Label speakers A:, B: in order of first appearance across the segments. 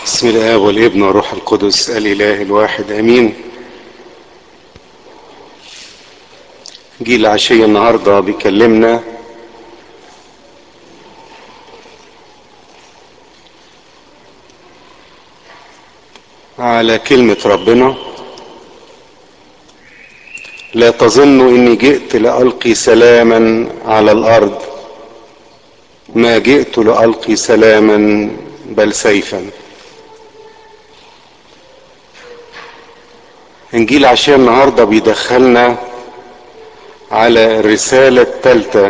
A: بسم الله والابن والروح القدس الاله الواحد امين جيل العشية النهاردة بيكلمنا على كلمة ربنا لا تظنوا اني جئت لألقي سلاما على الارض ما جئت لألقي سلاما بل سيفا انجيل عشاء النهارده بيدخلنا على الرسالة الثالثة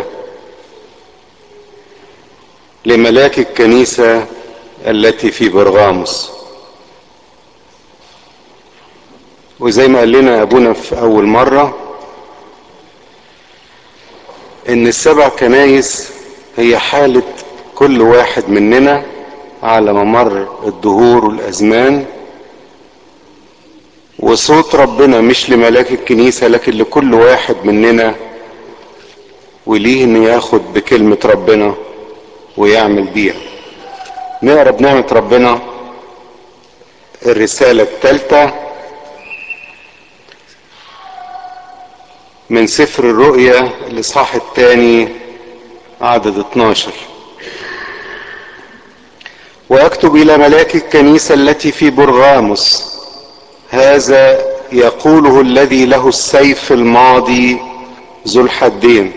A: لملاك الكنيسة التي في برغاموس وزي ما قال لنا ابونا في اول مرة ان السبع كنايس هي حالة كل واحد مننا على ممر الدهور والازمان وصوت ربنا مش لملاك الكنيسة لكن لكل واحد مننا وليه انه ياخد بكلمة ربنا ويعمل بيها نقرا بنعمة ربنا الرسالة الثالثة من سفر الرؤيا الاصحاح الثاني عدد 12 واكتب الى ملاك الكنيسة التي في برغاموس هذا يقوله الذي له السيف الماضي ذو الحدين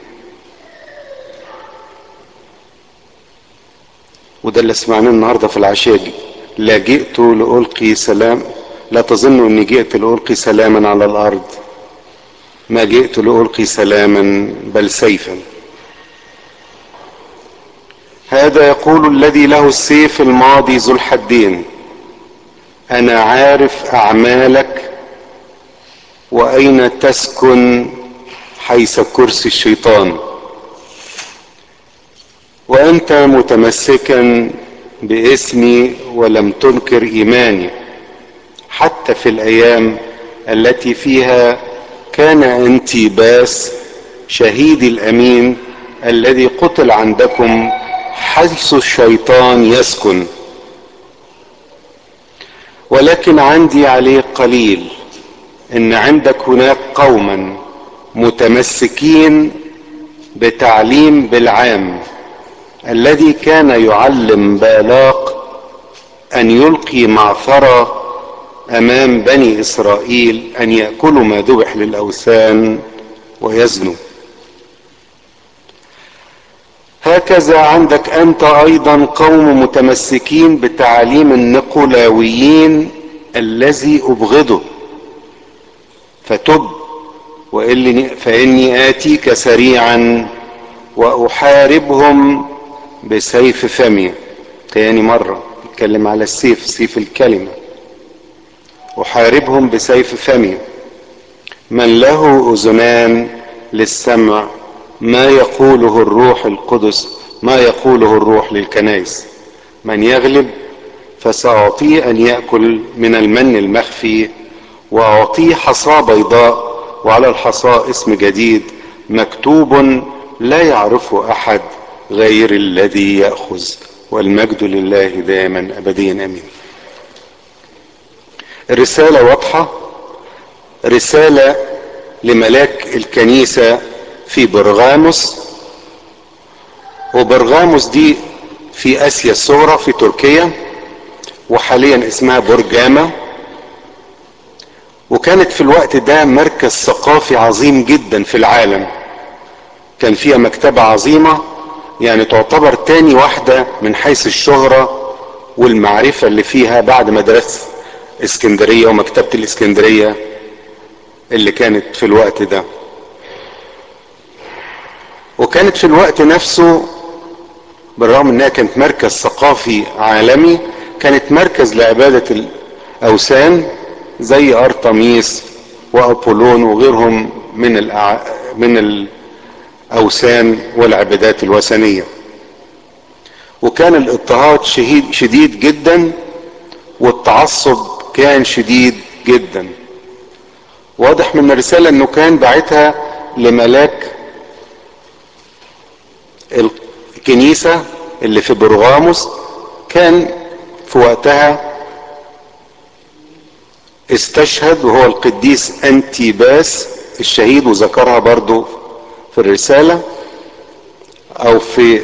A: وده اللي سمعناه النهارده في العشاء لا جئت لألقي سلام لا تظنوا اني جئت لألقي سلاما على الارض ما جئت لألقي سلاما بل سيفا هذا يقول الذي له السيف الماضي ذو الحدين انا عارف اعمالك واين تسكن حيث كرسي الشيطان وانت متمسكا باسمي ولم تنكر ايماني حتى في الايام التي فيها كان انتيباس شهيدي الامين الذي قتل عندكم حيث الشيطان يسكن ولكن عندي عليه قليل ان عندك هناك قوما متمسكين بتعليم بالعام الذي كان يعلم بالاق ان يلقي معثرة امام بني اسرائيل ان يأكلوا ما ذبح للاوثان ويزنوا هكذا عندك انت ايضا قوم متمسكين بتعليم النقلاويين الذي ابغضه فتب فاني اتيك سريعا واحاربهم بسيف فمي تاني مرة اتكلم على السيف سيف الكلمة احاربهم بسيف فمي من له اذنان للسمع ما يقوله الروح القدس ما يقوله الروح للكنائس من يغلب فسأعطيه أن يأكل من المن المخفي وأعطيه حصاة بيضاء وعلى الحصاة اسم جديد مكتوب لا يعرفه أحد غير الذي يأخذ والمجد لله دائما أبديا أمين الرسالة واضحة رسالة لملاك الكنيسة في برغاموس وبرغاموس دي في اسيا الصغرى في تركيا وحاليا اسمها برجامة وكانت في الوقت ده مركز ثقافي عظيم جدا في العالم كان فيها مكتبة عظيمة يعني تعتبر تاني واحدة من حيث الشهرة والمعرفة اللي فيها بعد مدرسة اسكندرية ومكتبة الاسكندرية اللي كانت في الوقت ده وكانت في الوقت نفسه بالرغم انها كانت مركز ثقافي عالمي كانت مركز لعبادة الاوثان زي ارتميس وابولون وغيرهم من الأع... من الاوثان والعبادات الوثنية وكان الاضطهاد شديد شديد جدا والتعصب كان شديد جدا واضح من الرسالة انه كان باعتها لملاك الكنيسة اللي في برغاموس كان في وقتها استشهد وهو القديس انتيباس الشهيد وذكرها برضو في الرسالة او في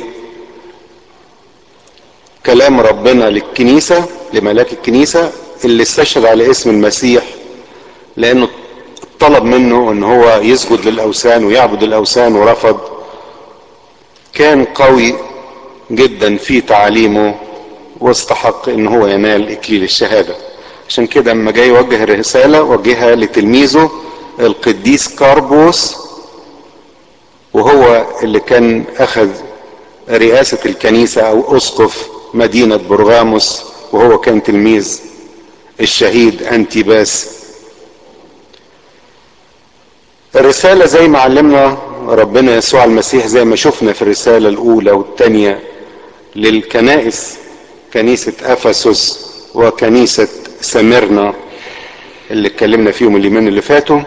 A: كلام ربنا للكنيسة لملاك الكنيسة اللي استشهد على اسم المسيح لانه طلب منه ان هو يسجد للاوثان ويعبد الاوثان ورفض كان قوي جدا في تعاليمه واستحق ان هو ينال اكليل الشهاده عشان كده اما جاي يوجه الرساله وجهها لتلميذه القديس كاربوس وهو اللي كان اخذ رئاسه الكنيسه او اسقف مدينه برغاموس وهو كان تلميذ الشهيد انتيباس الرسالة زي ما علمنا ربنا يسوع المسيح زي ما شفنا في الرسالة الأولى والثانية للكنائس كنيسة أفسس وكنيسة سميرنا اللي اتكلمنا فيهم اليومين اللي فاتوا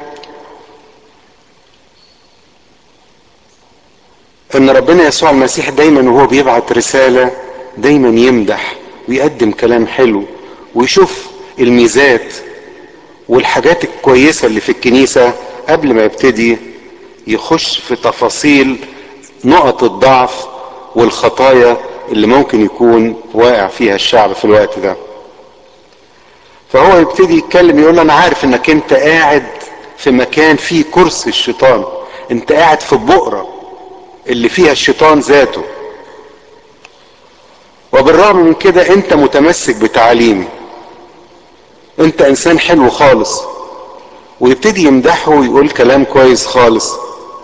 A: ان ربنا يسوع المسيح دايما وهو بيبعت رسالة دايما يمدح ويقدم كلام حلو ويشوف الميزات والحاجات الكويسة اللي في الكنيسة قبل ما يبتدي يخش في تفاصيل نقط الضعف والخطايا اللي ممكن يكون واقع فيها الشعب في الوقت ده فهو يبتدي يتكلم يقول انا عارف انك انت قاعد في مكان فيه كرسي الشيطان انت قاعد في بؤرة اللي فيها الشيطان ذاته وبالرغم من كده انت متمسك بتعاليمي انت انسان حلو خالص ويبتدي يمدحه ويقول كلام كويس خالص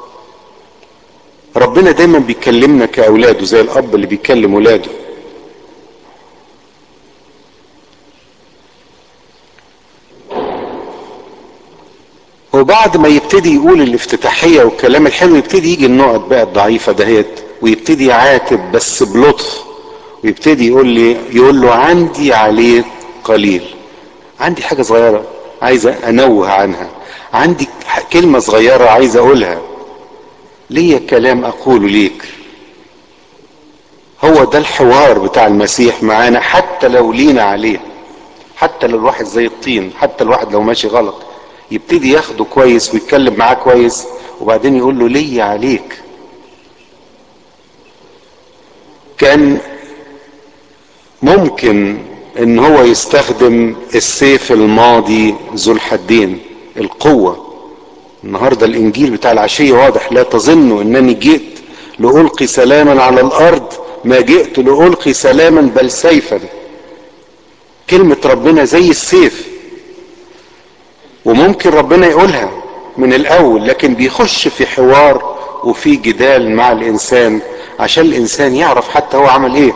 A: ربنا دايما بيكلمنا كاولاده زي الاب اللي بيكلم ولاده وبعد ما يبتدي يقول الافتتاحية والكلام الحلو يبتدي يجي النقط بقى الضعيفة دهيت ويبتدي يعاتب بس بلطف ويبتدي يقول لي يقول له عندي عليه قليل عندي حاجة صغيرة عايز انوه عنها عندي كلمة صغيرة عايز اقولها ليا كلام اقوله ليك هو ده الحوار بتاع المسيح معانا حتى لو لينا عليه حتى لو الواحد زي الطين حتى الواحد لو ماشي غلط يبتدي ياخده كويس ويتكلم معاه كويس وبعدين يقول له ليا عليك كان ممكن ان هو يستخدم السيف الماضي ذو الحدين القوة النهاردة الانجيل بتاع العشية واضح لا تظنوا انني جئت لألقي سلاما على الارض ما جئت لألقي سلاما بل سيفا كلمة ربنا زي السيف وممكن ربنا يقولها من الاول لكن بيخش في حوار وفي جدال مع الانسان عشان الانسان يعرف حتى هو عمل ايه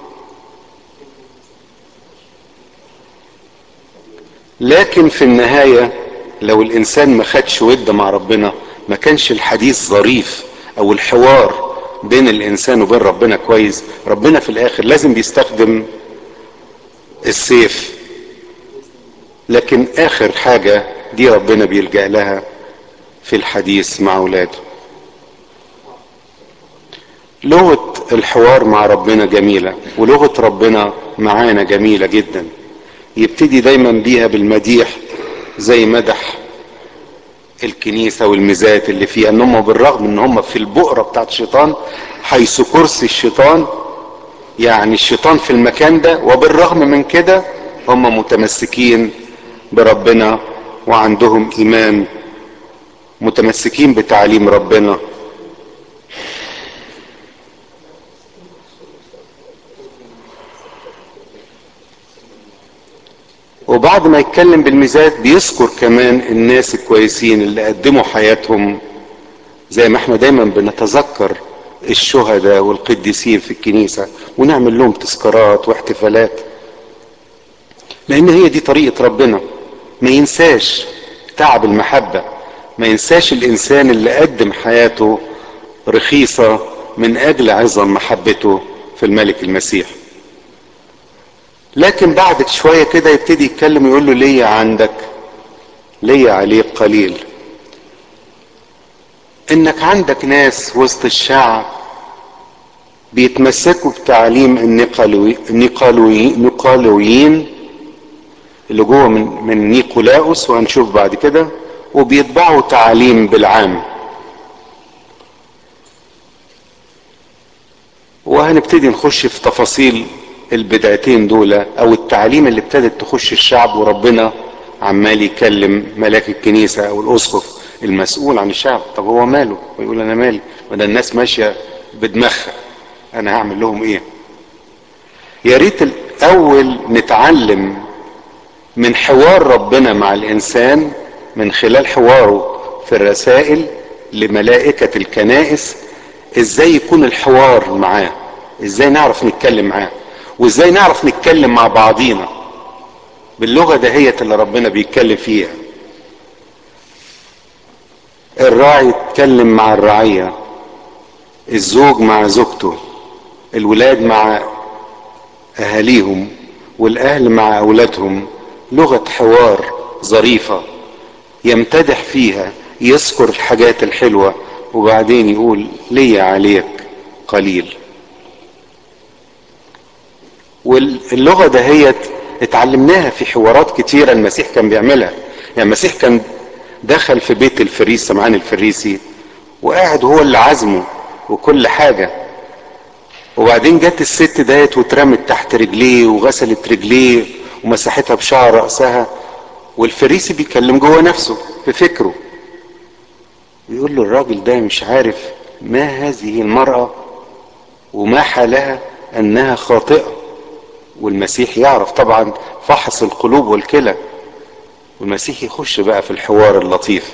A: لكن في النهاية لو الانسان ما خدش ود مع ربنا ما كانش الحديث ظريف او الحوار بين الانسان وبين ربنا كويس ربنا في الاخر لازم بيستخدم السيف لكن اخر حاجة دي ربنا بيلجأ لها في الحديث مع اولاده لغة الحوار مع ربنا جميلة ولغة ربنا معانا جميلة جدا يبتدي دايما بيها بالمديح زي مدح الكنيسة والميزات اللي فيها ان هم بالرغم ان هم في البؤرة بتاعت الشيطان حيث كرسي الشيطان يعني الشيطان في المكان ده وبالرغم من كده هم متمسكين بربنا وعندهم ايمان متمسكين بتعليم ربنا وبعد ما يتكلم بالميزات بيذكر كمان الناس الكويسين اللي قدموا حياتهم زي ما احنا دايما بنتذكر الشهداء والقديسين في الكنيسة ونعمل لهم تذكارات واحتفالات لان هي دي طريقة ربنا ما ينساش تعب المحبة ما ينساش الانسان اللي قدم حياته رخيصة من اجل عظم محبته في الملك المسيح لكن بعد شوية كده يبتدي يتكلم ويقول له ليا عندك ليا عليك قليل انك عندك ناس وسط الشعب بيتمسكوا بتعليم النقلوي النقلوي النقالويين اللي جوه من من نيقولاوس وهنشوف بعد كده وبيطبعوا تعاليم بالعام وهنبتدي نخش في تفاصيل البدعتين دول او التعليم اللي ابتدت تخش الشعب وربنا عمال يكلم ملاك الكنيسة او الاسقف المسؤول عن الشعب طب هو ماله ويقول انا مالي وده الناس ماشية بدماغها انا هعمل لهم ايه يا ريت الاول نتعلم من حوار ربنا مع الانسان من خلال حواره في الرسائل لملائكة الكنائس ازاي يكون الحوار معاه ازاي نعرف نتكلم معاه وازاي نعرف نتكلم مع بعضينا باللغة دهيت اللي ربنا بيتكلم فيها الراعي يتكلم مع الرعية الزوج مع زوجته الولاد مع اهاليهم والاهل مع اولادهم لغة حوار ظريفة يمتدح فيها يذكر الحاجات الحلوة وبعدين يقول لي عليك قليل واللغة دهيت اتعلمناها في حوارات كتيرة المسيح كان بيعملها يعني المسيح كان دخل في بيت الفريس سمعان الفريسي وقاعد هو اللي عزمه وكل حاجة وبعدين جت الست ديت واترمت تحت رجليه وغسلت رجليه ومسحتها بشعر رأسها والفريسي بيكلم جوه نفسه في فكره بيقول له الراجل ده مش عارف ما هذه المرأة وما حالها انها خاطئة والمسيح يعرف طبعا فحص القلوب والكلى والمسيح يخش بقى في الحوار اللطيف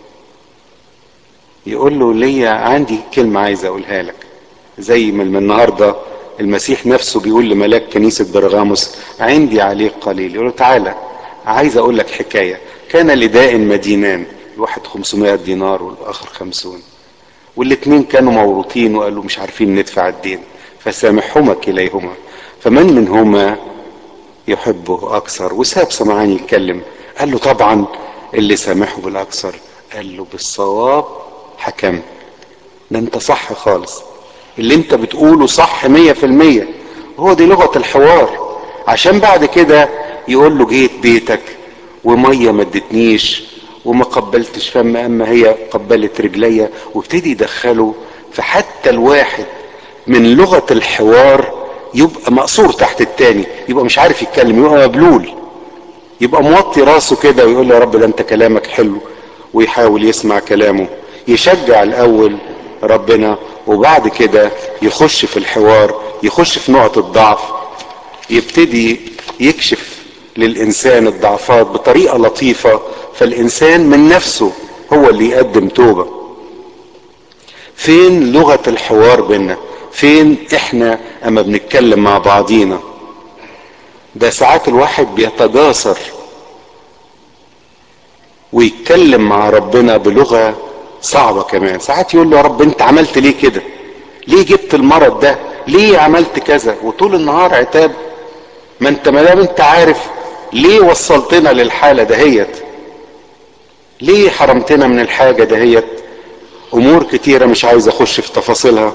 A: يقول له ليا عندي كلمة عايز اقولها لك زي ما من النهاردة المسيح نفسه بيقول لملاك كنيسة برغاموس عندي عليك قليل يقول له تعالى عايز اقول لك حكاية كان لداء مدينان الواحد 500 دينار والاخر 50 والاتنين كانوا موروثين وقالوا مش عارفين ندفع الدين فسامحهما كليهما فمن منهما يحبه اكثر وساب سمعان يتكلم قال له طبعا اللي سامحه بالاكثر قال له بالصواب حكمت ده انت صح خالص اللي انت بتقوله صح مية في المية هو دي لغة الحوار عشان بعد كده يقول له جيت بيتك ومية ما ادتنيش وما قبلتش فم اما هي قبلت رجليا وابتدي يدخله فحتى الواحد من لغة الحوار يبقى مقصور تحت التاني يبقى مش عارف يتكلم يبقى مبلول يبقى موطي راسه كده ويقول له يا رب ده انت كلامك حلو ويحاول يسمع كلامه يشجع الاول ربنا وبعد كده يخش في الحوار يخش في نقط الضعف يبتدي يكشف للانسان الضعفات بطريقة لطيفة فالانسان من نفسه هو اللي يقدم توبة فين لغة الحوار بينا فين احنا اما بنتكلم مع بعضينا ده ساعات الواحد بيتجاسر ويتكلم مع ربنا بلغة صعبة كمان ساعات يقول له يا رب انت عملت ليه كده ليه جبت المرض ده ليه عملت كذا وطول النهار عتاب ما انت ما دام انت عارف ليه وصلتنا للحالة دهيت ليه حرمتنا من الحاجة دهيت امور كتيرة مش عايز اخش في تفاصيلها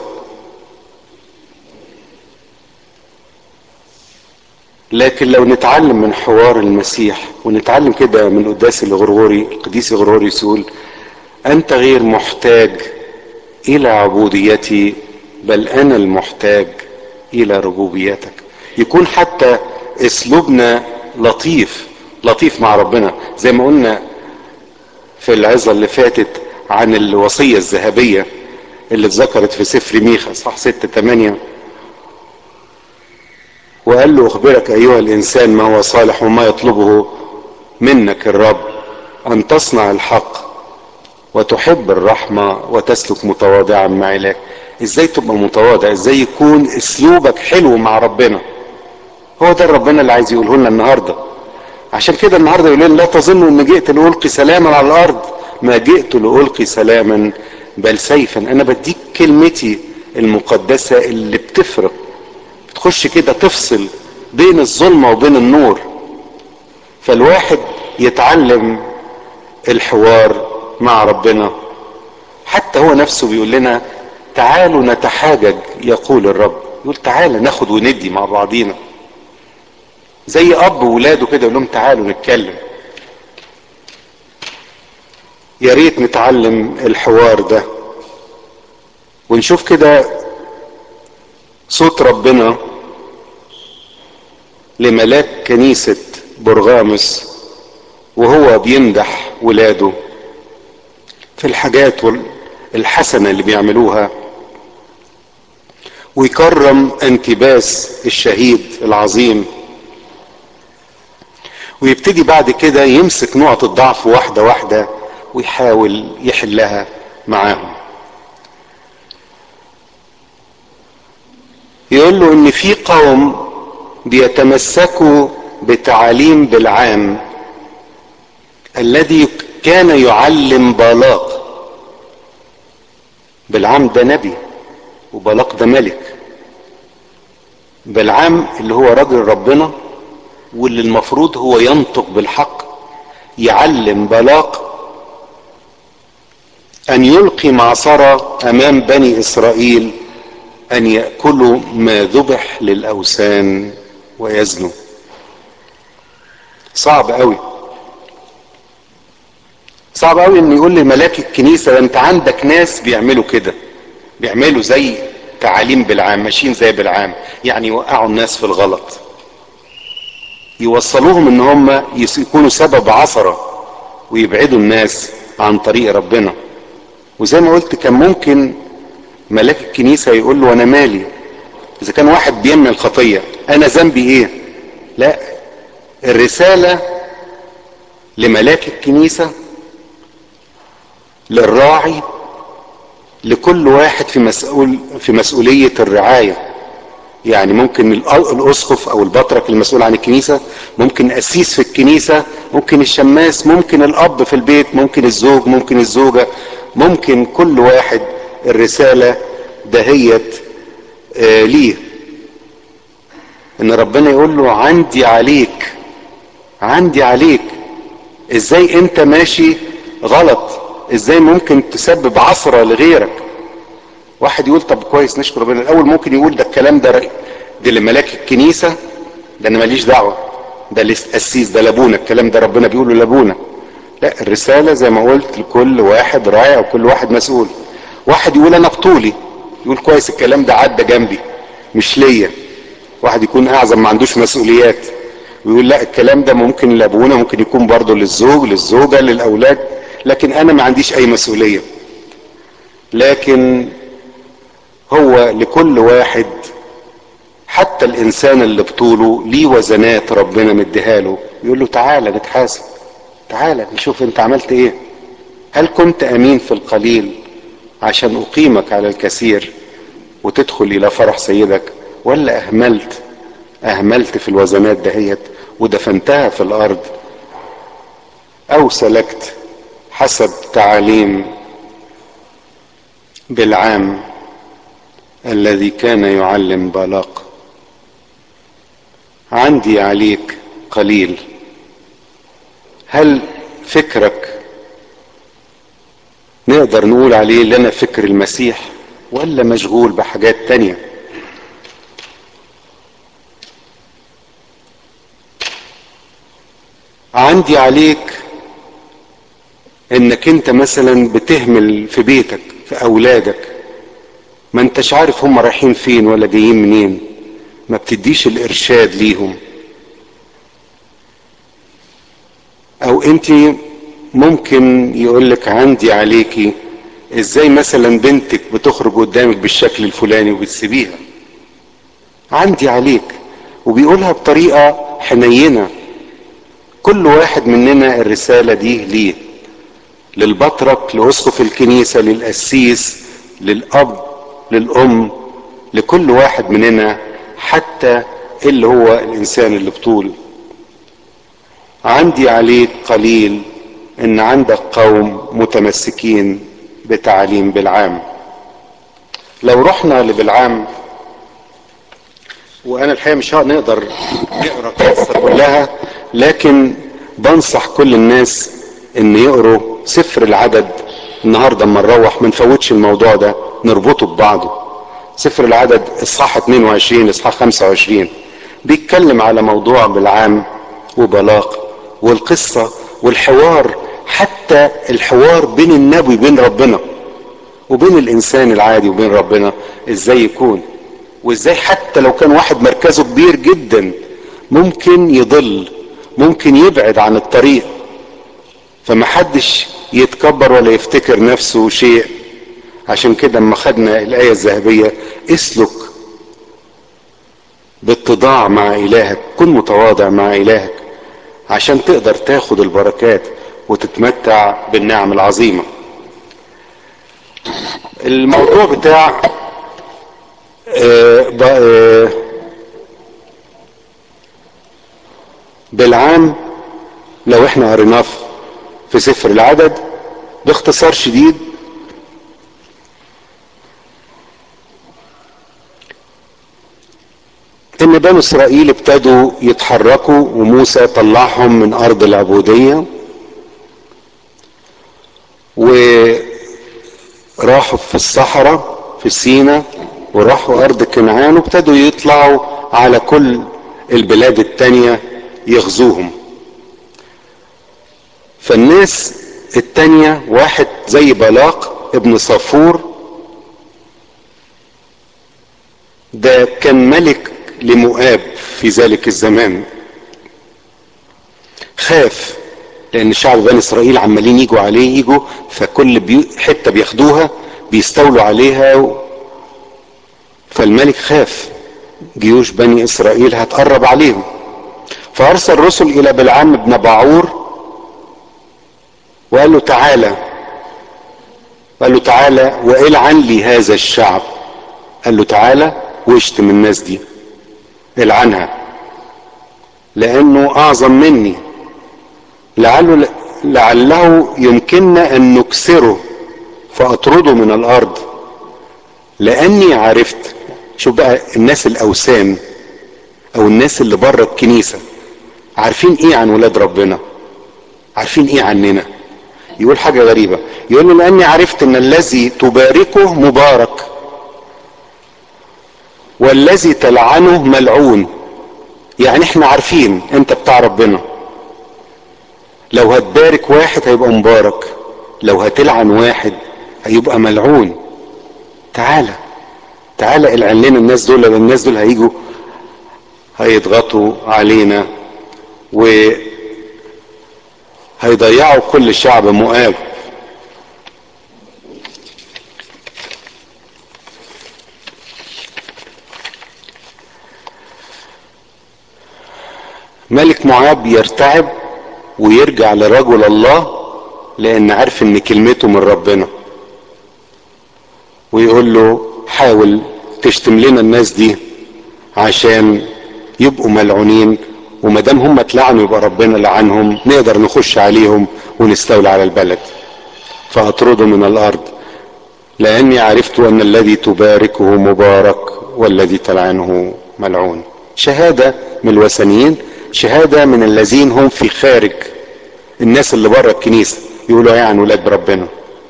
A: لكن لو نتعلم من حوار المسيح ونتعلم كده من قداس الغرغوري القديس الغرغوري يقول انت غير محتاج الى عبوديتي بل انا المحتاج الى ربوبيتك يكون حتى اسلوبنا لطيف لطيف مع ربنا زي ما قلنا في العظة اللي فاتت عن الوصية الذهبية اللي اتذكرت في سفر ميخا صح ستة تمانية وقال له اخبرك ايها الانسان ما هو صالح وما يطلبه منك الرب ان تصنع الحق وتحب الرحمة وتسلك متواضعا مع إله ازاي تبقى متواضع ازاي يكون اسلوبك حلو مع ربنا هو ده ربنا اللي عايز يقوله لنا النهارده عشان كده النهارده يقول لنا لا تظنوا ان جئت لألقي سلاما على الارض ما جئت لألقي سلاما بل سيفا انا بديك كلمتي المقدسة اللي بتفرق بتخش كده تفصل بين الظلمة وبين النور فالواحد يتعلم الحوار مع ربنا حتى هو نفسه بيقول لنا تعالوا نتحاجج يقول الرب يقول تعالى ناخد وندي مع بعضينا زي اب وولاده كده يقول لهم تعالوا نتكلم يا ريت نتعلم الحوار ده ونشوف كده صوت ربنا لملاك كنيسة برغامس وهو بيمدح ولاده في الحاجات الحسنة اللي بيعملوها ويكرم انتباس الشهيد العظيم ويبتدي بعد كده يمسك نقط الضعف واحدة واحدة ويحاول يحلها معاهم يقول له ان في قوم بيتمسكوا بتعاليم بالعام الذي كان يعلم بالاق بالعام ده نبي وبلاق ده ملك بالعام اللي هو راجل ربنا واللي المفروض هو ينطق بالحق يعلم بلاق ان يلقي معصرة امام بني اسرائيل ان يأكلوا ما ذبح للاوثان ويزنوا صعب قوي صعب قوي ان يقول لي ملاك الكنيسة ده انت عندك ناس بيعملوا كده بيعملوا زي تعاليم بالعام ماشيين زي بالعام يعني يوقعوا الناس في الغلط يوصلوهم ان هم يكونوا سبب عثرة ويبعدوا الناس عن طريق ربنا وزي ما قلت كان ممكن ملاك الكنيسة يقول له انا مالي اذا كان واحد بيعمل خطية انا ذنبي ايه لا الرسالة لملاك الكنيسة للراعي لكل واحد في مسؤول في مسؤولية الرعاية يعني ممكن الاسقف او البطرك المسؤول عن الكنيسة ممكن اسيس في الكنيسة ممكن الشماس ممكن الاب في البيت ممكن الزوج ممكن الزوجة ممكن كل واحد الرسالة دهيت آه ليه ان ربنا يقول له عندي عليك عندي عليك ازاي انت ماشي غلط ازاي ممكن تسبب عثرة لغيرك واحد يقول طب كويس نشكر ربنا الاول ممكن يقول ده الكلام ده ده لملاك الكنيسة ده انا ماليش دعوة ده القسيس ده لابونا الكلام ده ربنا بيقوله لابونا لا الرسالة زي ما قلت لكل واحد راعي او كل واحد مسؤول واحد يقول انا بطولي يقول كويس الكلام ده عدى جنبي مش ليا واحد يكون اعظم ما عندوش مسؤوليات ويقول لا الكلام ده ممكن لابونا ممكن يكون برضه للزوج للزوجة للاولاد لكن انا ما عنديش اي مسؤولية لكن هو لكل واحد حتى الانسان اللي بطوله ليه وزنات ربنا مديها له يقول له تعالى نتحاسب تعالى نشوف انت عملت ايه هل كنت امين في القليل عشان اقيمك على الكثير وتدخل الى فرح سيدك ولا اهملت اهملت في الوزنات دهيت ودفنتها في الارض او سلكت حسب تعاليم بالعام الذي كان يعلم بالاق عندي عليك قليل هل فكرك نقدر نقول عليه لنا فكر المسيح ولا مشغول بحاجات تانية عندي عليك انك انت مثلا بتهمل في بيتك في اولادك ما انتش عارف هم رايحين فين ولا جايين منين ما بتديش الارشاد ليهم او انت ممكن يقولك عندي عليكي ازاي مثلا بنتك بتخرج قدامك بالشكل الفلاني وبتسيبيها عندي عليك وبيقولها بطريقة حنينة كل واحد مننا الرسالة دي ليه للبطرك لأسقف الكنيسة للقسيس للأب للأم لكل واحد مننا حتى اللي هو الإنسان اللي بطول عندي عليك قليل إن عندك قوم متمسكين بتعليم بالعام لو رحنا لبالعام وانا الحقيقه مش هنقدر نقرا القصه كلها لكن بنصح كل الناس ان يقروا سفر العدد النهارده اما نروح ما نفوتش الموضوع ده نربطه ببعضه سفر العدد اصحاح 22 اصحاح 25 بيتكلم على موضوع بالعام وبلاق والقصة والحوار حتى الحوار بين النبي وبين ربنا وبين الانسان العادي وبين ربنا ازاي يكون وازاي حتى لو كان واحد مركزه كبير جدا ممكن يضل ممكن يبعد عن الطريق فمحدش يتكبر ولا يفتكر نفسه شيء عشان كده اما خدنا الآية الذهبية اسلك باتضاع مع إلهك كن متواضع مع إلهك عشان تقدر تاخد البركات وتتمتع بالنعم العظيمة الموضوع بتاع آه آه بالعام لو احنا قريناه في سفر العدد باختصار شديد ان بنو اسرائيل ابتدوا يتحركوا وموسى طلعهم من ارض العبودية وراحوا في الصحراء في سينا وراحوا ارض كنعان وابتدوا يطلعوا على كل البلاد التانية يغزوهم فالناس التانية واحد زي بلاق ابن صفور ده كان ملك لمؤاب في ذلك الزمان خاف لان شعب بني اسرائيل عمالين يجوا عليه يجوا فكل بيو حتة بياخدوها بيستولوا عليها و... فالملك خاف جيوش بني اسرائيل هتقرب عليهم فارسل رسل الى بلعام بن بعور وقال له تعالى قال له تعالى والعن لي هذا الشعب قال له تعالى واشتم الناس دي العنها لانه اعظم مني لعله لعله يمكننا ان نكسره فاطرده من الارض لاني عرفت شوف بقى الناس الاوثان او الناس اللي بره الكنيسه عارفين ايه عن ولاد ربنا عارفين ايه عننا يقول حاجه غريبه يقول له لاني عرفت ان الذي تباركه مبارك والذي تلعنه ملعون يعني احنا عارفين انت بتاع ربنا لو هتبارك واحد هيبقى مبارك لو هتلعن واحد هيبقى ملعون تعالى تعالى العن لنا الناس دول لان الناس دول هيجوا هيضغطوا علينا و هيضيعوا كل شعب مؤاب ملك معاب يرتعب ويرجع لرجل الله لان عارف ان كلمته من ربنا ويقول له حاول تشتم لنا الناس دي عشان يبقوا ملعونين وما دام هم اتلعنوا يبقى ربنا لعنهم نقدر نخش عليهم ونستولى على البلد فاطرده من الارض لاني عرفت ان الذي تباركه مبارك والذي تلعنه ملعون شهاده من الوثنيين شهاده من الذين هم في خارج الناس اللي بره الكنيسه يقولوا ايه عن ولاد ربنا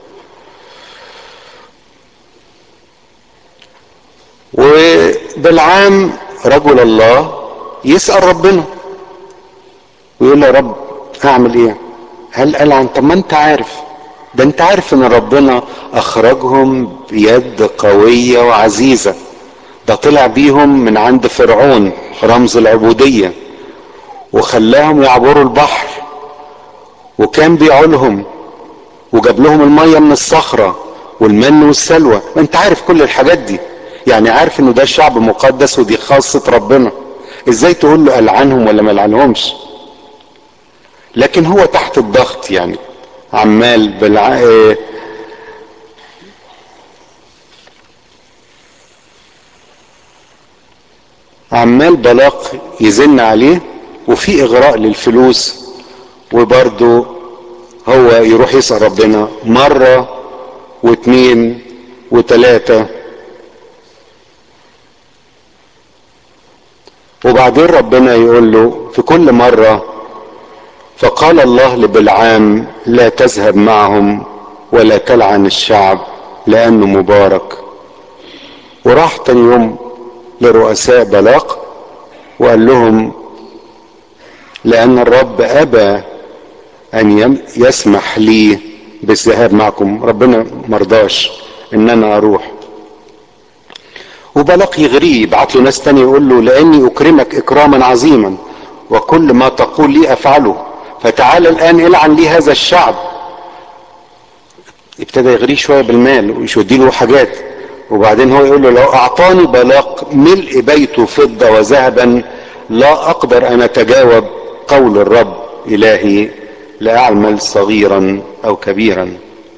A: وبالعام رجل الله يسأل ربنا ويقول له يا رب اعمل ايه هل قال عن طب ما انت عارف ده انت عارف ان ربنا اخرجهم بيد قوية وعزيزة ده طلع بيهم من عند فرعون رمز العبودية وخلاهم يعبروا البحر وكان بيعولهم وجاب لهم المية من الصخرة والمن والسلوى انت عارف كل الحاجات دي يعني عارف انه ده شعب مقدس ودي خاصة ربنا ازاي تقول له العنهم ولا ما العنهمش لكن هو تحت الضغط يعني عمال بالع... عمال بلاق يزن عليه وفي اغراء للفلوس وبرضه هو يروح يسأل ربنا مرة واتنين وتلاتة وبعدين ربنا يقول له في كل مرة فقال الله لبلعام لا تذهب معهم ولا تلعن الشعب لأنه مبارك وراح تاني يوم لرؤساء بلاق وقال لهم لان الرب ابى ان يسمح لي بالذهاب معكم ربنا مرضاش ان انا اروح وبلق يغريه يبعت له ناس تاني يقول له لاني اكرمك اكراما عظيما وكل ما تقول لي افعله فتعال الان العن لي هذا الشعب ابتدى يغريه شويه بالمال ويشدي له حاجات وبعدين هو يقول له لو اعطاني بلاق ملء بيته فضه وذهبا لا اقدر ان اتجاوب قول الرب الهي لاعمل صغيرا او كبيرا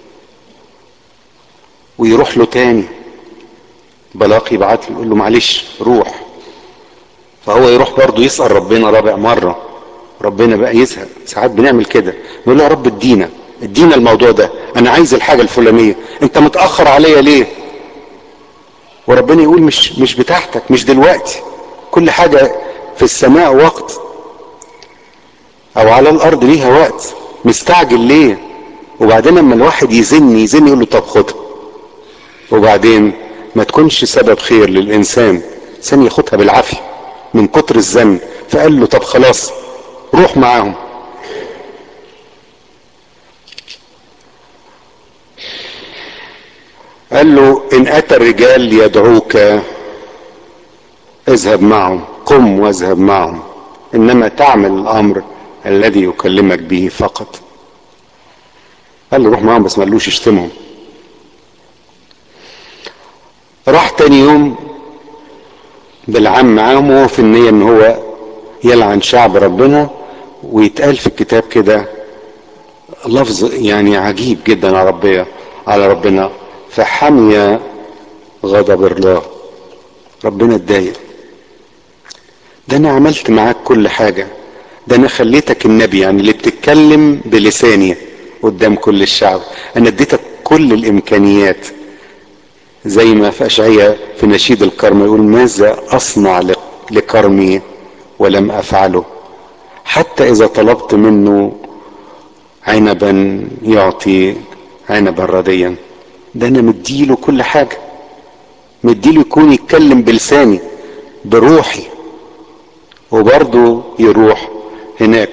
A: ويروح له تاني بلاق يبعت له يقول له معلش روح فهو يروح برضه يسأل ربنا رابع مرة ربنا بقى يزهق ساعات بنعمل كده نقول له يا رب ادينا ادينا الموضوع ده انا عايز الحاجة الفلانية انت متأخر عليا ليه وربنا يقول مش مش بتاعتك مش دلوقتي كل حاجة في السماء وقت او على الارض ليها وقت مستعجل ليه وبعدين لما الواحد يزن يزن يقول له طب خدها وبعدين ما تكونش سبب خير للانسان انسان ياخدها بالعافيه من كتر الزن فقال له طب خلاص روح معاهم قال له ان اتى الرجال ليدعوك اذهب معهم قم واذهب معهم انما تعمل الامر الذي يكلمك به فقط قال له روح معاهم بس ما قالوش اشتمهم راح تاني يوم بالعام معاهم وهو في النية ان هو يلعن شعب ربنا ويتقال في الكتاب كده لفظ يعني عجيب جدا على ربنا على ربنا فحمي غضب الله ربنا اتضايق ده انا عملت معاك كل حاجة ده انا خليتك النبي يعني اللي بتتكلم بلساني قدام كل الشعب انا اديتك كل الامكانيات زي ما في اشعياء في نشيد الكرم يقول ماذا اصنع لكرمي ولم افعله حتى اذا طلبت منه عنبا يعطي عنبا رديا ده انا مديله كل حاجه مديله يكون يتكلم بلساني بروحي وبرضه يروح هناك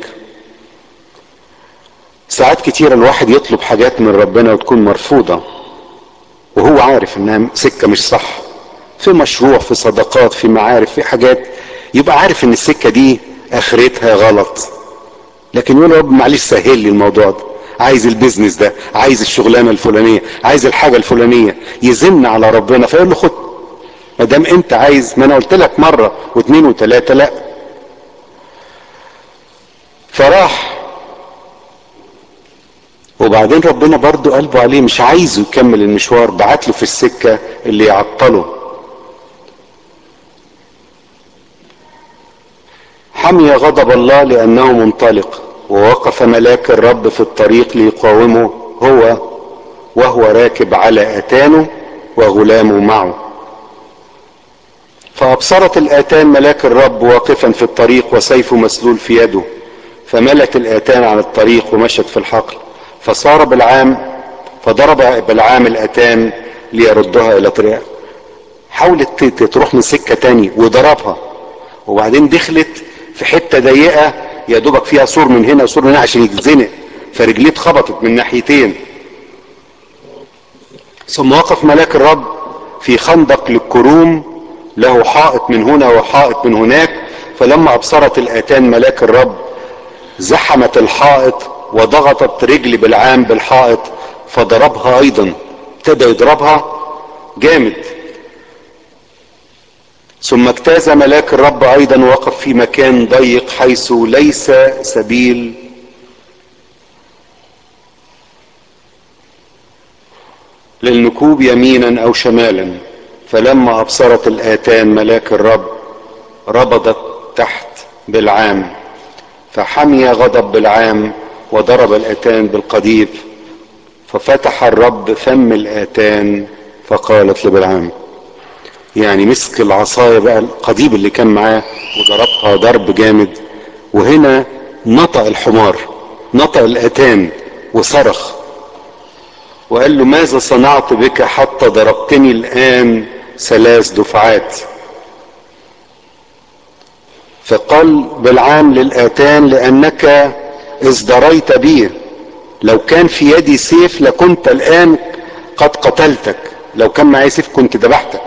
A: ساعات كتير الواحد يطلب حاجات من ربنا وتكون مرفوضه وهو عارف انها سكه مش صح في مشروع في صداقات في معارف في حاجات يبقى عارف ان السكه دي اخرتها غلط لكن يقول رب معلش سهل لي الموضوع ده عايز البيزنس ده عايز الشغلانه الفلانيه عايز الحاجه الفلانيه يزن على ربنا فيقول له خد ما دام انت عايز ما انا قلت لك مره واثنين وثلاثه لا فراح وبعدين ربنا برضو قلبه عليه مش عايزه يكمل المشوار بعت له في السكة اللي يعطله حمي غضب الله لأنه منطلق ووقف ملاك الرب في الطريق ليقاومه هو وهو راكب على أتانه وغلامه معه فأبصرت الآتان ملاك الرب واقفا في الطريق وسيفه مسلول في يده فملت الآتان على الطريق ومشت في الحقل فصار بالعام فضرب بالعام الاتان ليردها الى طريقها حاولت تروح من سكه تاني وضربها وبعدين دخلت في حته ضيقه يا دوبك فيها سور من هنا وسور من هنا عشان يتزنق فرجليه اتخبطت من ناحيتين ثم وقف ملاك الرب في خندق للكروم له حائط من هنا وحائط من هناك فلما ابصرت الاتان ملاك الرب زحمت الحائط وضغطت رجل بالعام بالحائط فضربها ايضا ابتدى يضربها جامد ثم اجتاز ملاك الرب ايضا وقف في مكان ضيق حيث ليس سبيل للنكوب يمينا او شمالا فلما ابصرت الاتان ملاك الرب ربضت تحت بالعام فحمي غضب بالعام وضرب الاتان بالقضيب ففتح الرب فم الاتان فقالت لبلعام يعني مسك العصاية بقى القضيب اللي كان معاه وضربها ضرب جامد وهنا نطق الحمار نطق الاتان وصرخ وقال له ماذا صنعت بك حتى ضربتني الان ثلاث دفعات فقال بالعام للآتان لأنك ازدريت بي لو كان في يدي سيف لكنت الآن قد قتلتك لو كان معي سيف كنت ذبحتك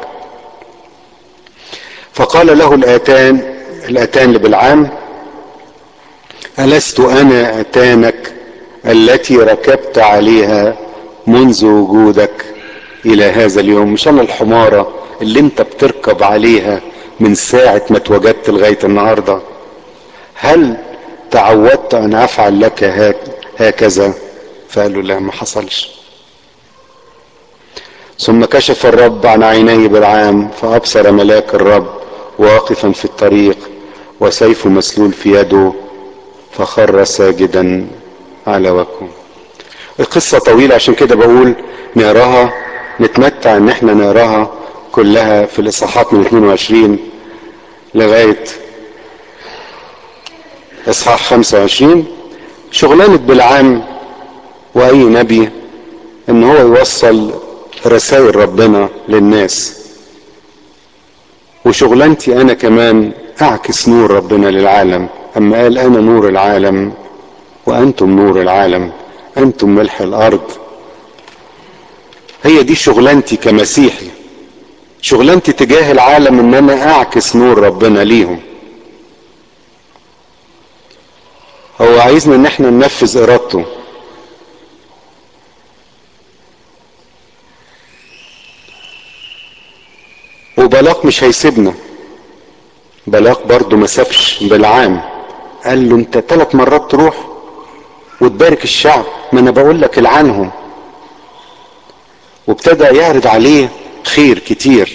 A: فقال له الآتان الآتان لبلعام ألست أنا أتانك التي ركبت عليها منذ وجودك إلى هذا اليوم مش أنا الحمارة اللي أنت بتركب عليها من ساعة ما اتوجدت لغاية النهاردة هل تعودت أن أفعل لك هكذا فقالوا لا ما حصلش ثم كشف الرب عن عينيه بالعام فأبصر ملاك الرب واقفا في الطريق وسيف مسلول في يده فخر ساجدا على وجهه القصة طويلة عشان كده بقول نقراها نتمتع ان احنا نقراها كلها في الاصحاحات من 22 لغاية اصحاح 25 شغلانة بالعام واي نبي ان هو يوصل رسائل ربنا للناس وشغلانتي انا كمان اعكس نور ربنا للعالم اما قال انا نور العالم وانتم نور العالم انتم ملح الارض هي دي شغلانتي كمسيحي شغلانتي تجاه العالم ان انا اعكس نور ربنا ليهم هو عايزنا ان احنا ننفذ ارادته وبلاق مش هيسيبنا بلاق برضه ما سابش بالعام قال له انت ثلاث مرات تروح وتبارك الشعب ما انا بقول لك العنهم وابتدى يعرض عليه خير كتير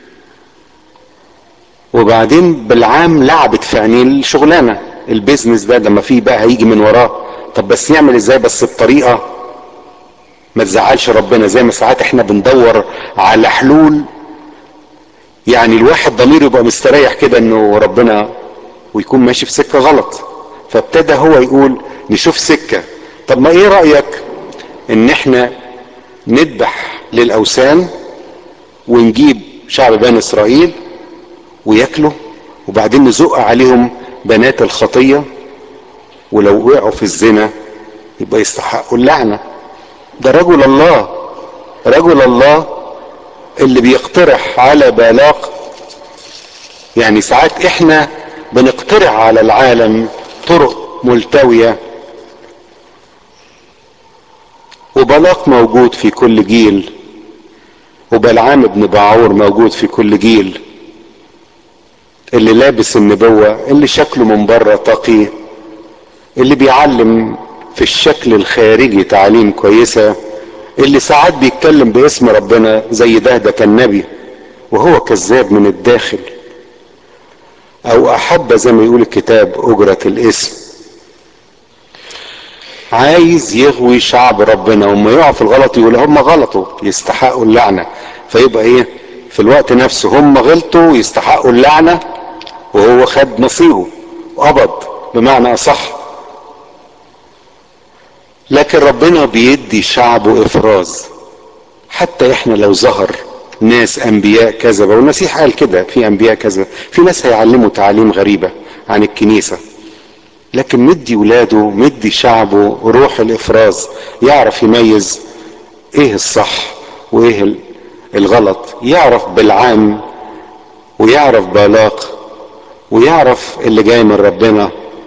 A: وبعدين بالعام لعبت في عينيه الشغلانه البيزنس ده لما فيه بقى هيجي من وراه طب بس يعمل ازاي بس بطريقه ما تزعلش ربنا زي ما ساعات احنا بندور على حلول يعني الواحد ضميره يبقى مستريح كده انه ربنا ويكون ماشي في سكه غلط فابتدى هو يقول نشوف سكه طب ما ايه رايك ان احنا نذبح للاوثان ونجيب شعب بني اسرائيل وياكلوا وبعدين نزق عليهم بنات الخطيه ولو وقعوا في الزنا يبقى يستحقوا اللعنه ده رجل الله رجل الله اللي بيقترح على بالاق يعني ساعات احنا بنقترح على العالم طرق ملتويه وبلاق موجود في كل جيل وبلعام بن باعور موجود في كل جيل اللي لابس النبوة اللي شكله من بره تقي اللي بيعلم في الشكل الخارجي تعليم كويسة اللي ساعات بيتكلم باسم ربنا زي ده ده كان نبي وهو كذاب من الداخل او احب زي ما يقول الكتاب اجرة الاسم عايز يغوي شعب ربنا وما يقع في الغلط يقول هم غلطوا يستحقوا اللعنة فيبقى ايه في الوقت نفسه هم غلطوا يستحقوا اللعنة وهو خد نصيبه وقبض بمعنى اصح لكن ربنا بيدي شعبه افراز حتى احنا لو ظهر ناس انبياء كذبة والمسيح قال كده في انبياء كذبة في ناس هيعلموا تعاليم غريبة عن الكنيسة لكن مدي ولاده مدي شعبه روح الافراز يعرف يميز ايه الصح وايه الغلط يعرف بالعام ويعرف بالاق ويعرف اللي جاي من ربنا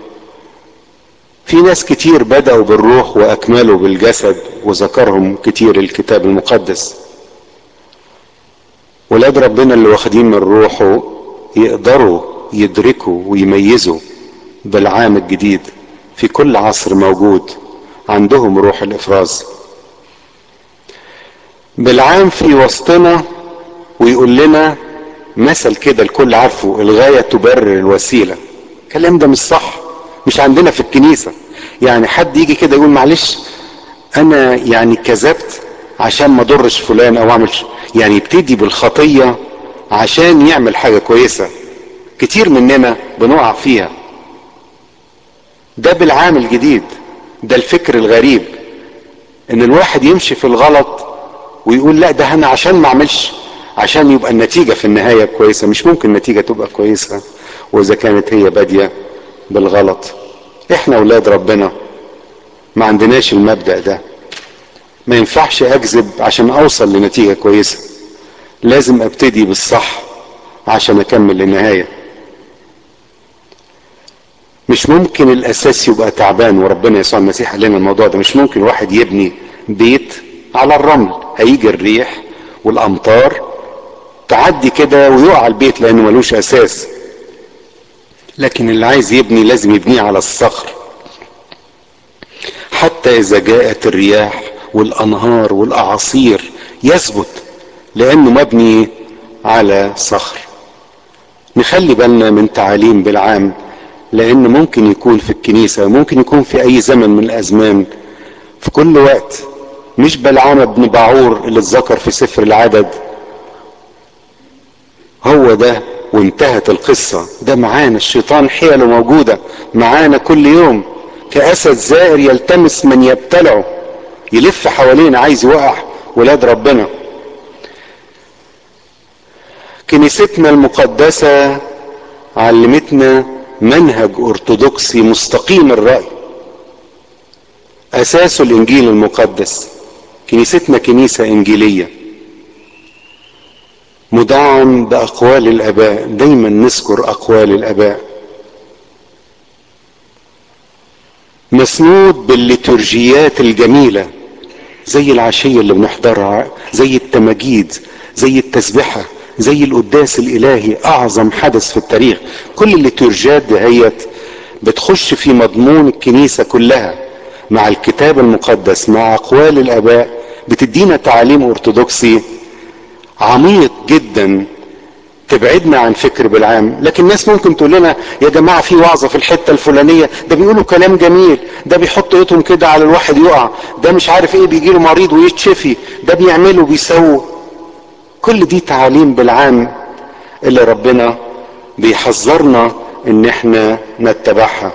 A: في ناس كتير بدأوا بالروح وأكملوا بالجسد وذكرهم كتير الكتاب المقدس ولاد ربنا اللي واخدين من روحه يقدروا يدركوا ويميزوا بالعام الجديد في كل عصر موجود عندهم روح الإفراز بالعام في وسطنا ويقول لنا مثل كده الكل عارفه الغاية تبرر الوسيلة الكلام ده مش صح مش عندنا في الكنيسة يعني حد يجي كده يقول معلش انا يعني كذبت عشان ما ضرش فلان او اعمل يعني يبتدي بالخطية عشان يعمل حاجة كويسة كتير مننا بنقع فيها ده بالعام الجديد ده الفكر الغريب ان الواحد يمشي في الغلط ويقول لا ده انا عشان ما اعملش عشان يبقى النتيجة في النهاية كويسة مش ممكن النتيجة تبقى كويسة واذا كانت هي بادية بالغلط احنا اولاد ربنا ما عندناش المبدأ ده ما ينفعش اكذب عشان اوصل لنتيجة كويسة لازم ابتدي بالصح عشان اكمل للنهاية مش ممكن الاساس يبقى تعبان وربنا يسوع المسيح قال لنا الموضوع ده مش ممكن واحد يبني بيت على الرمل هيجي الريح والامطار تعدي كده ويقع البيت لانه ملوش اساس لكن اللي عايز يبني لازم يبنيه على الصخر حتى اذا جاءت الرياح والانهار والاعاصير يثبت لانه مبني على صخر نخلي بالنا من تعاليم بالعام لان ممكن يكون في الكنيسه ممكن يكون في اي زمن من الازمان في كل وقت مش بلعام بن باعور اللي اتذكر في سفر العدد هو ده وانتهت القصة ده معانا الشيطان حيله موجودة معانا كل يوم كأسد زائر يلتمس من يبتلعه يلف حوالينا عايز يوقع ولاد ربنا كنيستنا المقدسة علمتنا منهج ارثوذكسي مستقيم الرأي اساسه الانجيل المقدس كنيستنا كنيسة انجيلية مدعم باقوال الاباء دايما نذكر اقوال الاباء مسنود بالليتورجيات الجميلة زي العشية اللي بنحضرها زي التماجيد زي التسبحة زي القداس الالهي اعظم حدث في التاريخ كل الليتورجيات دهيت بتخش في مضمون الكنيسة كلها مع الكتاب المقدس مع اقوال الاباء بتدينا تعاليم ارثوذكسي عميق جدا تبعدنا عن فكر بالعام لكن الناس ممكن تقول لنا يا جماعة في وعظة في الحتة الفلانية ده بيقولوا كلام جميل ده بيحطوا ايدهم كده على الواحد يقع ده مش عارف ايه بيجي له مريض ويتشفي ده بيعملوا بيسووا كل دي تعاليم بالعام اللي ربنا بيحذرنا ان احنا نتبعها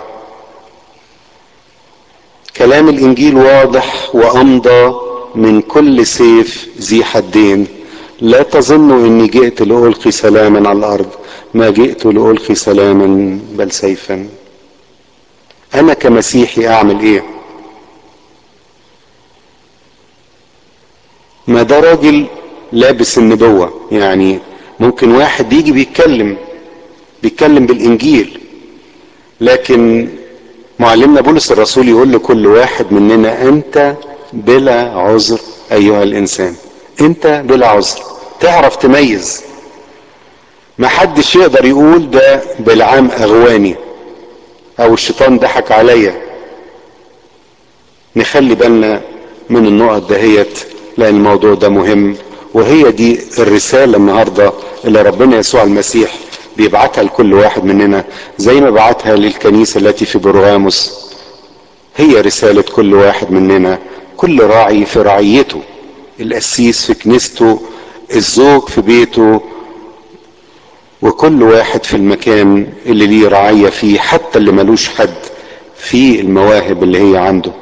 A: كلام الانجيل واضح وامضى من كل سيف ذي حدين لا تظنوا اني جئت لألقي سلاما على الارض ما جئت لألقي سلاما بل سيفا انا كمسيحي اعمل ايه ما ده راجل لابس النبوة يعني ممكن واحد يجي بيتكلم بيتكلم بالانجيل لكن معلمنا بولس الرسول يقول لكل واحد مننا انت بلا عذر ايها الانسان انت بلا عذر تعرف تميز ما حدش يقدر يقول ده بالعام اغواني او الشيطان ضحك عليا نخلي بالنا من النقط دهيت لان الموضوع ده مهم وهي دي الرسالة النهاردة اللي ربنا يسوع المسيح بيبعتها لكل واحد مننا زي ما بعتها للكنيسة التي في برغاموس هي رسالة كل واحد مننا كل راعي في رعيته القسيس في كنيسته الزوج في بيته وكل واحد في المكان اللي ليه رعية فيه حتى اللي ملوش حد في المواهب اللي هي عنده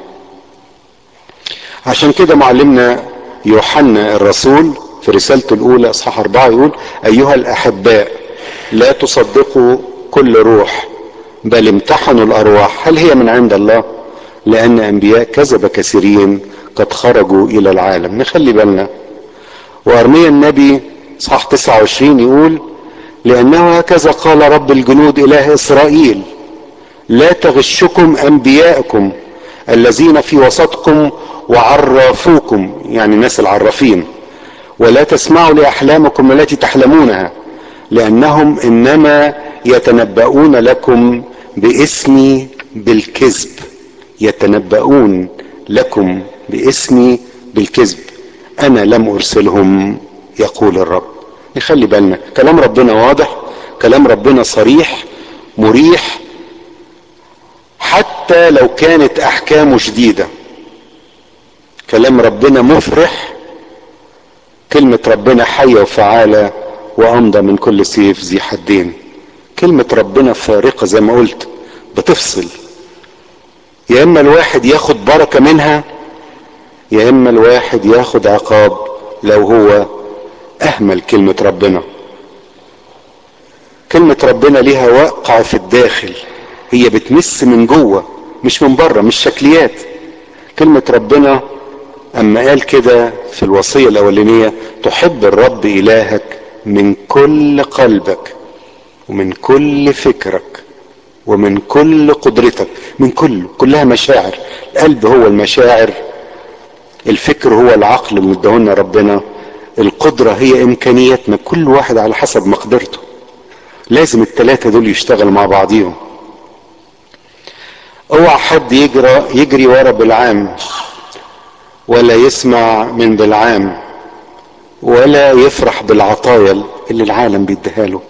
A: عشان كده معلمنا يوحنا الرسول في رسالته الأولى أصحاح أربعة يقول أيها الأحباء لا تصدقوا كل روح بل امتحنوا الأرواح هل هي من عند الله لأن أنبياء كذب كثيرين قد خرجوا إلى العالم نخلي بالنا وأرميا النبي صح 29 يقول لأنه هكذا قال رب الجنود إله إسرائيل لا تغشكم أنبياءكم الذين في وسطكم وعرفوكم يعني الناس العرافين ولا تسمعوا لأحلامكم التي تحلمونها لأنهم إنما يتنبؤون لكم باسمي بالكذب يتنبؤون لكم باسمي بالكذب أنا لم أرسلهم يقول الرب نخلي بالنا كلام ربنا واضح كلام ربنا صريح مريح حتى لو كانت أحكامه شديدة كلام ربنا مفرح كلمة ربنا حية وفعالة وأمضى من كل سيف ذي حدين كلمة ربنا فارقة زي ما قلت بتفصل يا إما الواحد ياخد بركة منها يا إما الواحد ياخد عقاب لو هو أهمل كلمة ربنا كلمة ربنا ليها وقع في الداخل هي بتمس من جوه مش من بره مش شكليات كلمة ربنا اما قال كده في الوصية الاولانية تحب الرب الهك من كل قلبك ومن كل فكرك ومن كل قدرتك من كل كلها مشاعر القلب هو المشاعر الفكر هو العقل اللي اداهولنا ربنا القدرة هي امكانياتنا كل واحد على حسب مقدرته لازم التلاتة دول يشتغلوا مع بعضيهم اوعى حد يجرى يجري ورا بالعام ولا يسمع من بالعام ولا يفرح بالعطايا اللي العالم بيديها له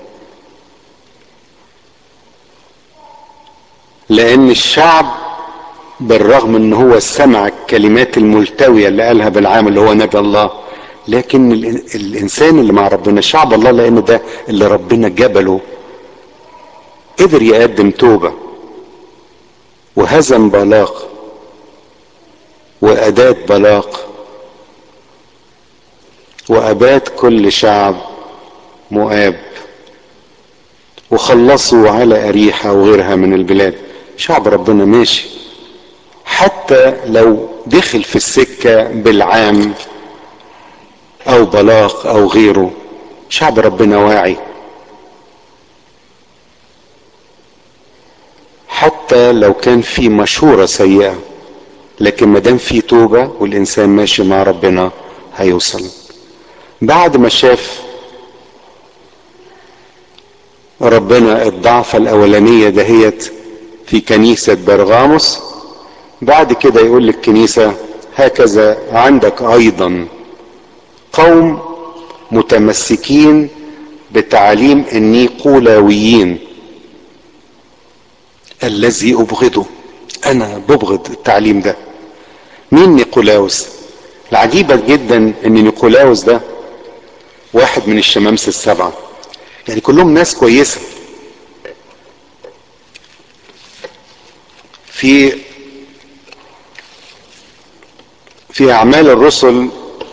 A: لان الشعب بالرغم ان هو سمع الكلمات الملتوية اللي قالها بالعام اللي هو نبي الله لكن الانسان اللي مع ربنا شعب الله لان ده اللي ربنا جبله قدر يقدم توبة وهزم بلاق وأداة بلاق وأباد كل شعب مؤاب وخلصوا على أريحة وغيرها من البلاد شعب ربنا ماشي حتى لو دخل في السكة بالعام أو بلاق أو غيره شعب ربنا واعي حتى لو كان في مشورة سيئة لكن ما دام في توبة والإنسان ماشي مع ربنا هيوصل بعد ما شاف ربنا الضعفة الأولانية دهيت في كنيسة برغاموس بعد كده يقول للكنيسة هكذا عندك أيضا قوم متمسكين بتعليم النيقولاويين الذي أبغضه أنا ببغض التعليم ده مين نيقولاوس العجيبة جدا ان نيقولاوس ده واحد من الشمامسة السبعة يعني كلهم ناس كويسة في في اعمال الرسل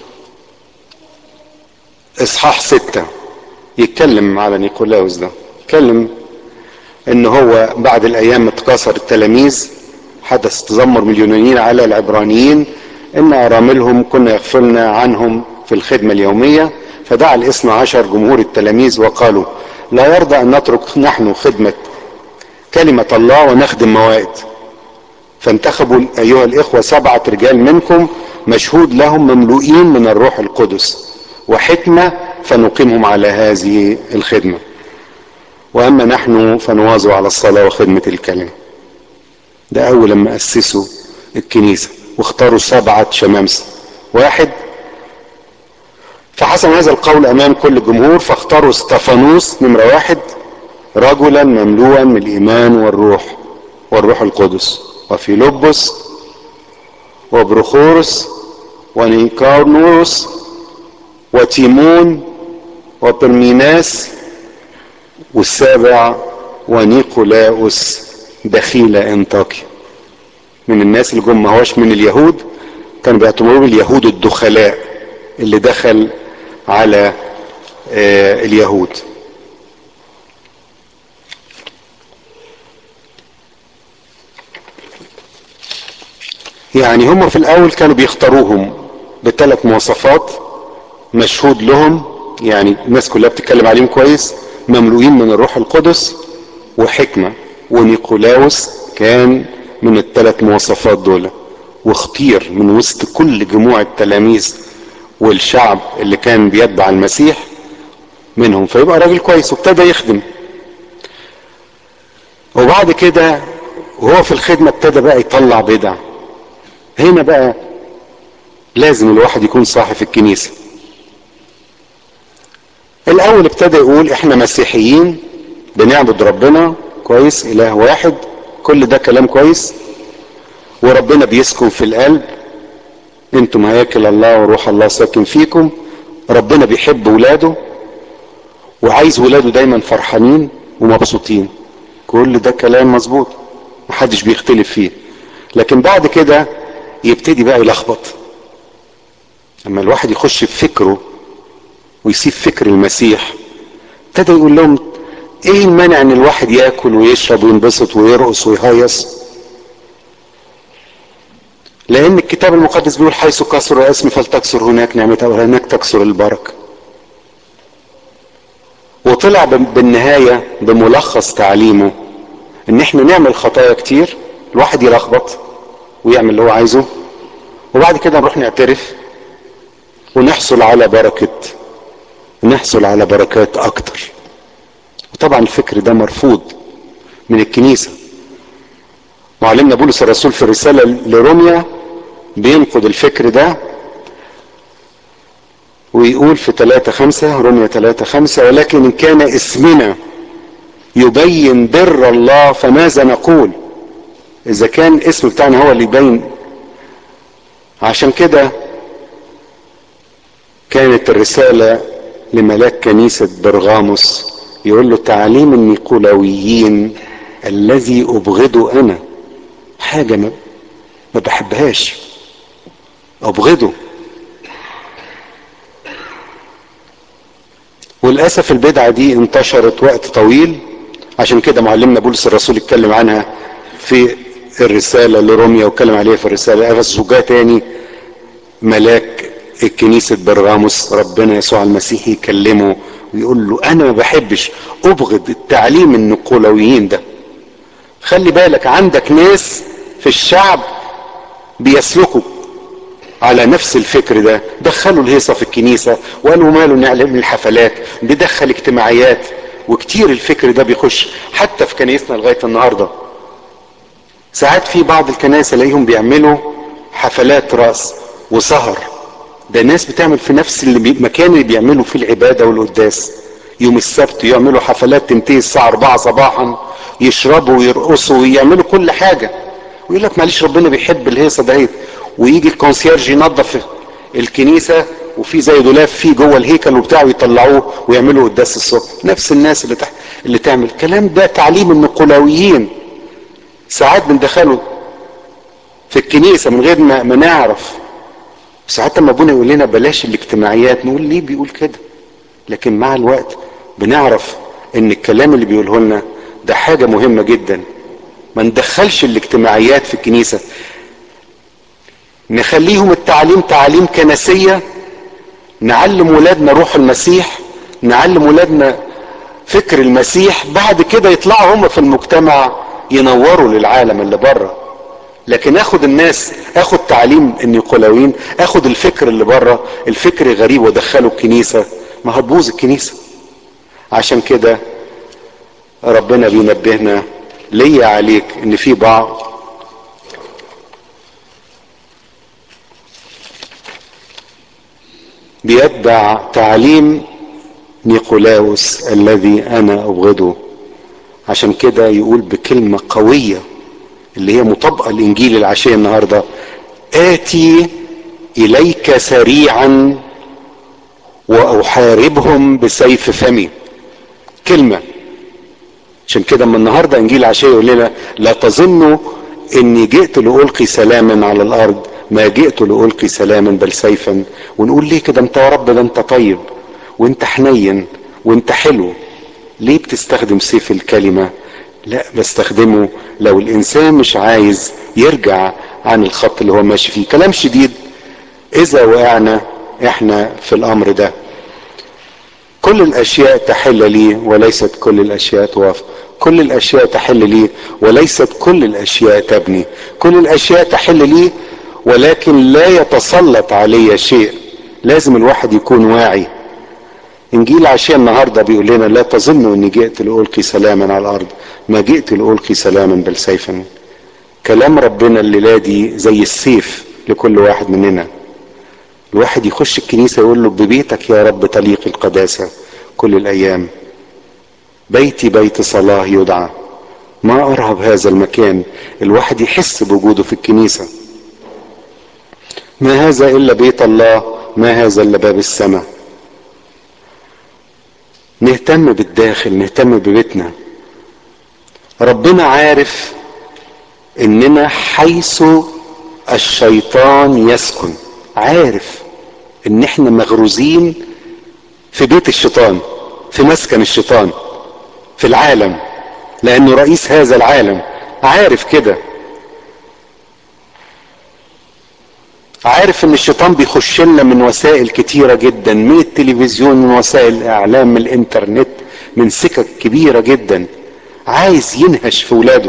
A: اصحاح ستة يتكلم على نيقولاوس ده يتكلم ان هو بعد الايام اتكاثر التلاميذ حدث تذمر من اليونانيين على العبرانيين ان اراملهم كنا يغفلنا عنهم في الخدمة اليومية فدعا الاثنى عشر جمهور التلاميذ وقالوا لا يرضى ان نترك نحن خدمة كلمة الله ونخدم موائد فانتخبوا ايها الاخوة سبعة رجال منكم مشهود لهم مملوئين من الروح القدس وحكمة فنقيمهم على هذه الخدمة واما نحن فنواظب على الصلاة وخدمة الكلمة ده اول لما اسسوا الكنيسة واختاروا سبعة شمامسة واحد فحسن هذا القول امام كل الجمهور فاختاروا استفانوس نمرة واحد رجلا مملوءا من الايمان والروح والروح القدس وفيلبس وبرخورس ونيكارنوس وتيمون وبرميناس والسابع ونيقولاوس دخيل انطاكيا من الناس اللي جم ما هوش من اليهود كانوا بيعتبروه اليهود الدخلاء اللي دخل على آه اليهود يعني هم في الاول كانوا بيختاروهم بثلاث مواصفات مشهود لهم يعني الناس كلها بتتكلم عليهم كويس مملوئين من الروح القدس وحكمة ونيقولاوس كان من الثلاث مواصفات دول واختير من وسط كل جموع التلاميذ والشعب اللي كان بيتبع المسيح منهم فيبقى راجل كويس وابتدى يخدم وبعد كده وهو في الخدمة ابتدى بقى يطلع بدع هنا بقى لازم الواحد يكون صاحب في الكنيسة الاول ابتدى يقول احنا مسيحيين بنعبد ربنا كويس اله واحد كل ده كلام كويس وربنا بيسكن في القلب انتم هياكل الله وروح الله ساكن فيكم ربنا بيحب ولاده وعايز ولاده دايما فرحانين ومبسوطين كل ده كلام مظبوط محدش بيختلف فيه لكن بعد كده يبتدي بقى يلخبط لما الواحد يخش في فكره ويسيب فكر المسيح ابتدى يقول لهم ايه المانع ان الواحد ياكل ويشرب وينبسط ويرقص ويهيص لان الكتاب المقدس بيقول حيث كسر اسمي فلتكسر هناك نعمة او هناك تكسر البركة وطلع بالنهاية بملخص تعليمه ان احنا نعمل خطايا كتير الواحد يلخبط ويعمل اللي هو عايزه وبعد كده نروح نعترف ونحصل على بركة نحصل على بركات اكتر وطبعا الفكر ده مرفوض من الكنيسة معلمنا بولس الرسول في الرسالة لروميا بينقض الفكر ده ويقول في 3 5 روميا 3 5 ولكن ان كان اسمنا يبين بر الله فماذا نقول اذا كان الاسم بتاعنا هو اللي يبين عشان كده كانت الرسالة لملاك كنيسة برغاموس يقول له تعليم النيقولاويين الذي ابغضه انا حاجة ما, ما بحبهاش ابغضه وللاسف البدعة دي انتشرت وقت طويل عشان كده معلمنا بولس الرسول اتكلم عنها في الرسالة لروميا واتكلم عليها في الرسالة افسس وجاء تاني ملاك الكنيسة برغاموس ربنا يسوع المسيح يكلمه ويقول له انا ما بحبش ابغض التعليم النقولويين ده خلي بالك عندك ناس في الشعب بيسلكوا على نفس الفكر ده دخلوا الهيصة في الكنيسة وقالوا ماله نعلم الحفلات بيدخل اجتماعيات وكتير الفكر ده بيخش حتى في كنايسنا لغاية النهاردة ساعات في بعض الكنائس الاقيهم بيعملوا حفلات راس وسهر ده ناس بتعمل في نفس المكان اللي بيعملوا فيه العبادة والقداس يوم السبت يعملوا حفلات تنتهي الساعة 4 صباحا يشربوا ويرقصوا ويعملوا كل حاجة ويقول لك معلش ربنا بيحب الهيصة دهيت ويجي الكونسيرج ينظف الكنيسة وفي زي دولاب فيه جوه الهيكل وبتاعه يطلعوه ويعملوا قداس الصبح نفس الناس اللي تحت اللي تعمل الكلام ده تعليم النقلاويين ساعات بندخله في الكنيسة من غير ما, ما نعرف ساعات لما ابونا يقول لنا بلاش الاجتماعيات نقول ليه بيقول كده لكن مع الوقت بنعرف ان الكلام اللي بيقوله لنا ده حاجة مهمة جدا ما ندخلش الاجتماعيات في الكنيسة نخليهم التعليم تعليم كنسية نعلم ولادنا روح المسيح نعلم ولادنا فكر المسيح بعد كده يطلعوا هم في المجتمع ينوروا للعالم اللي بره لكن اخد الناس اخد تعليم النيقولاويين اخد الفكر اللي بره الفكر غريب وادخله الكنيسة ما هتبوظ الكنيسة عشان كده ربنا بينبهنا ليا عليك ان في بعض بيتبع تعليم نيقولاوس الذي انا ابغضه عشان كده يقول بكلمة قوية اللي هي مطابقة الانجيل العشية النهاردة اتي اليك سريعا واحاربهم بسيف فمي كلمة عشان كده اما النهاردة انجيل عشية يقول لنا لا تظنوا اني جئت لألقي سلاما على الارض ما جئت لألقي سلاما بل سيفا ونقول ليه كده انت يا رب ده انت طيب وانت حنين وانت حلو ليه بتستخدم سيف الكلمة لا بستخدمه لو الانسان مش عايز يرجع عن الخط اللي هو ماشي فيه كلام شديد اذا وقعنا احنا في الامر ده كل الاشياء تحل لي وليست كل الاشياء توافق كل الاشياء تحل لي وليست كل الاشياء تبني كل الاشياء تحل لي ولكن لا يتسلط علي شيء لازم الواحد يكون واعي انجيل عشية النهارده بيقول لنا لا تظنوا اني جئت لألقي سلاما على الارض ما جئت لألقي سلاما بل سيفا كلام ربنا الليلة دي زي السيف لكل واحد مننا الواحد يخش الكنيسة يقول له ببيتك يا رب تليق القداسة كل الايام بيتي بيت صلاة يدعى ما ارهب هذا المكان الواحد يحس بوجوده في الكنيسة ما هذا الا بيت الله ما هذا الا باب السماء نهتم بالداخل نهتم ببيتنا ربنا عارف اننا حيث الشيطان يسكن عارف ان احنا مغروزين في بيت الشيطان في مسكن الشيطان في العالم لانه رئيس هذا العالم عارف كده عارف ان الشيطان بيخش لنا من وسائل كتيره جدا من التلفزيون من وسائل الاعلام من الانترنت من سكك كبيره جدا عايز ينهش في ولاده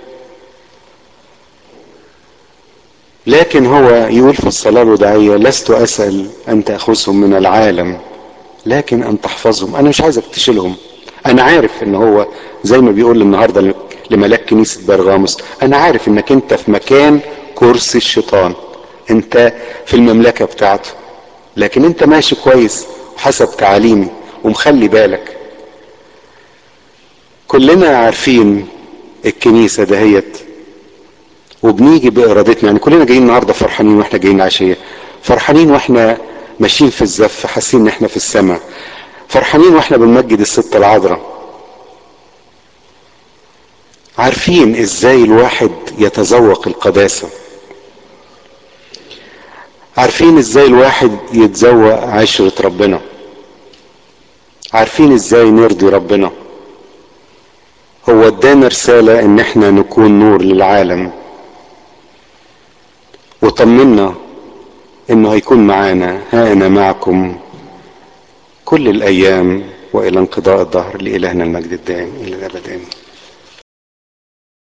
A: لكن هو يقول في الصلاه الوداعيه لست اسال ان تاخذهم من العالم لكن ان تحفظهم انا مش عايزك تشيلهم انا عارف ان هو زي ما بيقول النهارده لملاك كنيسه برغاموس انا عارف انك انت في مكان كرسي الشيطان انت في المملكة بتاعته لكن انت ماشي كويس وحسب تعاليمي ومخلي بالك كلنا عارفين الكنيسة دهيت وبنيجي بارادتنا يعني كلنا جايين النهاردة فرحانين واحنا جايين عشية فرحانين واحنا ماشيين في الزف حاسين ان احنا في السماء فرحانين واحنا بنمجد الست العذراء عارفين ازاي الواحد يتذوق القداسه عارفين ازاي الواحد يتذوق عشرة ربنا عارفين ازاي نرضي ربنا هو ادانا رسالة ان احنا نكون نور للعالم وطمنا انه هيكون معانا ها انا معكم كل الايام والى انقضاء الظهر لالهنا المجد الدائم الى الابد امين